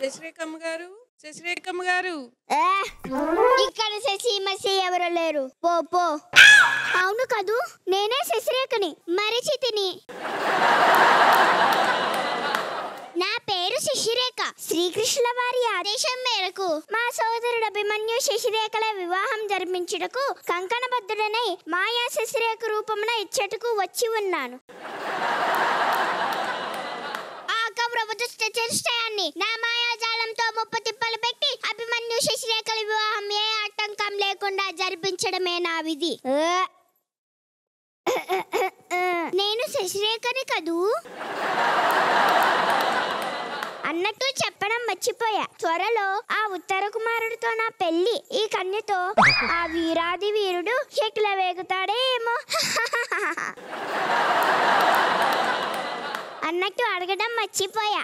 శశిరేఖమ్మ గారు శశిరేఖమ్మ గారు ఏ, ఇక్కడ శశి మసి ఎవరు లేరు పో పో అవును కదూ నేనే శశిరేఖని మరిచితిని నా పేరు శశిరేఖ శ్రీకృష్ణుల వారి ఆదేశం మేరకు మా సోదరుడు అభిమన్యు శశిరేఖల వివాహం జరిపించుటకు కంకణబద్ధుడనై మాయా శశిరేఖ రూపమున ఇచ్చటకు వచ్చి ఉన్నాను ఆ కౌరవదుష్ట చతుష్టయాన్ని నా మాయాజాలంతో ముప్పు తిప్పలు పెట్టి అభిమన్యు శశిరేఖల వివాహం ఏ ఆటంకం లేకుండా జరిపించడమే నా విధి నేను శశిరేఖని కదూ అన్నట్టు చెప్పడం మర్చిపోయా త్వరలో ఆ ఉత్తర కుమారుడితో నా పెళ్లి ఈ కన్యతో ఆ వీరాది వీరుడు శకిల వేగుతాడేమో అన్నట్టు అడగడం మర్చిపోయా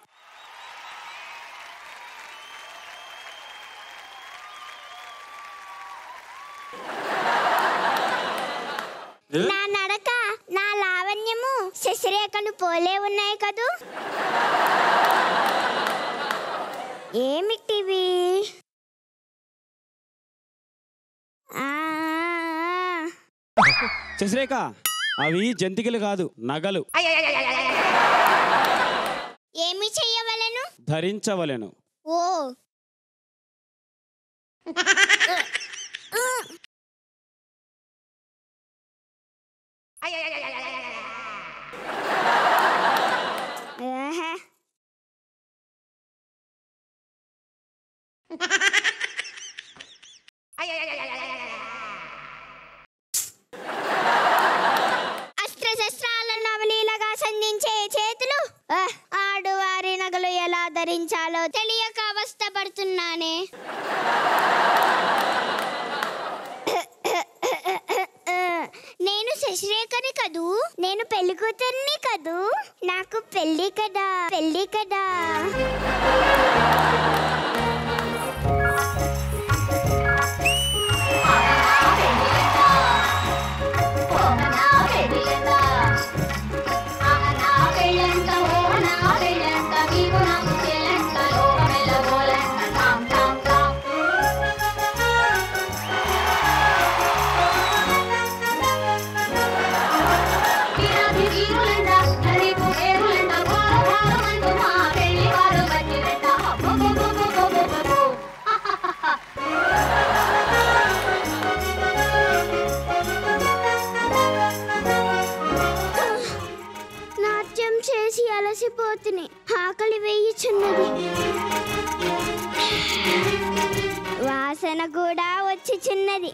నా నడక నా లావణ్యము శశిరేఖలు పోలే ఉన్నాయి కదూ ఏమిటివి ఆ, శశిరేఖ అవి జంతికలు కాదు నగలు ఏమి చెయ్యవలను ధరించవలెను ఓ ఆహా. అస్త్రశస్త్రాలను అవలీలగా సంధించే చేతులు ఆహ్, ఆడువారి నగలు ఎలా ధరించాలో తెలియక అవస్థపడుతున్నానే నేను శశిరేఖని కదూ నేను పెళ్లి కూతుర్ని కదూ నాకు పెళ్లి కదా పెళ్లి కదా నాట్యం చేసి అలసిపోతుని ఆకలి వేయుచున్నది వాసన కూడా వచ్చి చిన్నది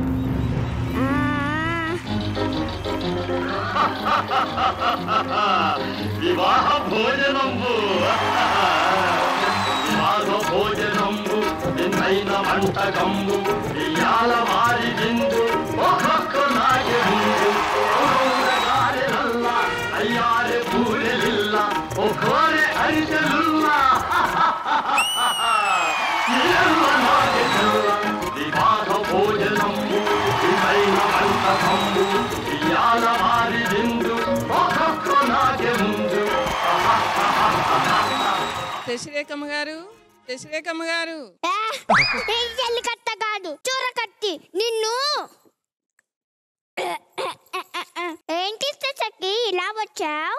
వివాహ భోజనంబు వివాహ భోజనంబు నిన్నైన వంటకంబు ఇయాల వారి విందు ఒక్కొక్క నాయ ముందు గారెలల్ల అయ్యారె పూరెలిల్ల ఒక్కోరె అరిసెలుల్ల ఇయల్ల నాయకుల్ల వివాహ భోజనంబు నిన్నైన వంటకంబు ఇయాల వారి విందు ఒక్కొక్క నాయ ముందు శశిరేఖమ్మ గారు శశిరేఖమ్మ గారు ఏ, ఇది జల్లికట్ట కాదు చూరకత్తి నిన్ను ఏంటి చక్కి ఇలా వచ్చావు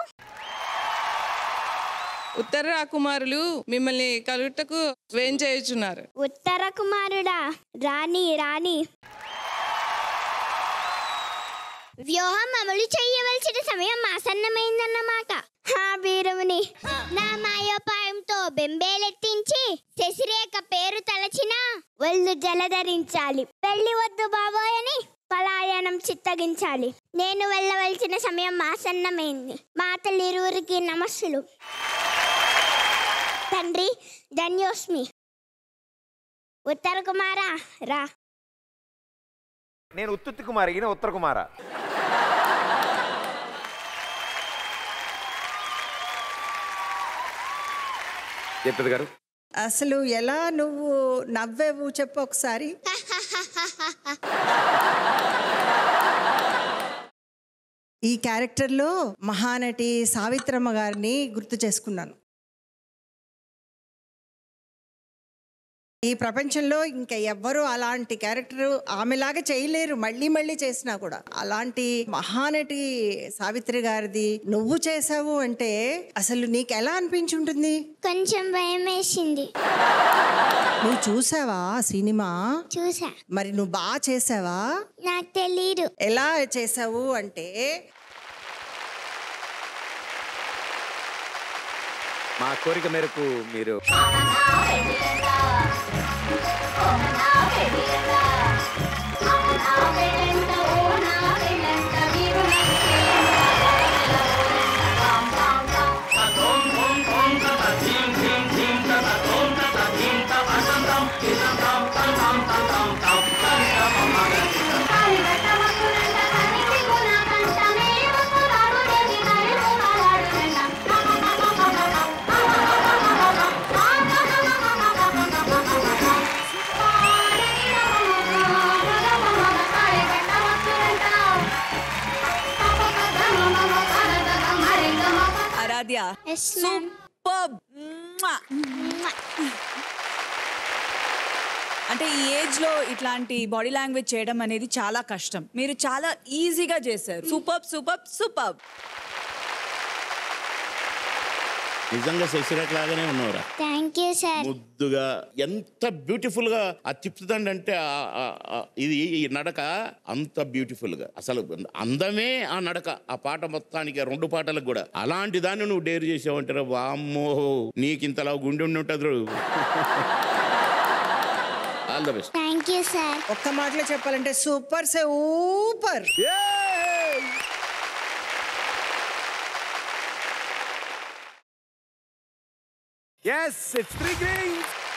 ఉత్తర రాకుమారులు మిమ్మల్ని కలుటకు వేం చేయుచున్నారు ఉత్తర కుమారుడా రాణి రాణి వ్యూహం అమలు చేయవలసిన సమయం ఆసన్నమైందన్నమాట హా వీరముని నా మాయోపాయంతో బెంబేలెత్తించి శశిరేఖ పేరు తలచిన ఒళ్ళు జలధరించాలి పెళ్లి వద్దు బాబోయ్ అని పలాయనం చిత్తగించాలి నేను వెళ్ళవలసిన సమయం ఆసన్నమైంది మాతలు ఇరువురికి నమస్సులు తండ్రి ధన్యోస్మి ఉత్తర కుమారా రా నేను ఉత్తుత్తి కుమార్ ఈయన ఉత్తర కుమార చెప్పేది గారు అసలు ఎలా నువ్వు నవ్వేవు చెప్పు ఒకసారి ఈ క్యారెక్టర్లో మహానటి సావిత్రమ్మ గారిని గుర్తు చేసుకున్నాను ఈ ప్రపంచంలో ఇంకా ఎవ్వరూ అలాంటి క్యారెక్టర్ ఆమెలాగా చేయలేరు మళ్ళీ మళ్ళీ చేసినా కూడా అలాంటి మహానటి సావిత్రి గారిది నువ్వు చేసావు అంటే అసలు నీకు ఎలా అనిపించుంటుంది కొంచెం భయం వేసింది నువ్వు చూసావా ఆ సినిమా చూసా మరి నువ్వు బాగా చేసావా నాకు తెలీదు ఎలా చేసావు అంటే మా కోరిక మేరకు మీరు ఆరాధ్య Yes, ma'am. సూపర్ అంటే ఈ ఏజ్ లో ఇట్లాంటి బాడీ లాంగ్వేజ్ చేయడం అనేది చాలా కష్టం మీరు చాలా ఈజీగా చేశారు సూపర్ సూపర్ సూపర్ నిజంగా శశిరేఖ లాగానే ఉన్నవరా థ్యాంక్ యూ సార్ ముద్దుగా ఎంత బ్యూటిఫుల్ గా ఆ తిప్పుతుందండి అంటే ఆ- ఆ- ఆ ఇది ఈ నడక అంత బ్యూటిఫుల్ గా అసలు అందమే ఆ నడక ఆ పాట మొత్తానికి ఆ రెండు పాటలకు కూడా అలాంటి దాన్ని నువ్వు డేర్ చేసావంటారా వామ్మో నీకు ఇంతలా గుండె ఉండి ఉంటుంది all the best thank you sir ఒక్క మాటలో చెప్పాలంటే super super yes it's three Greens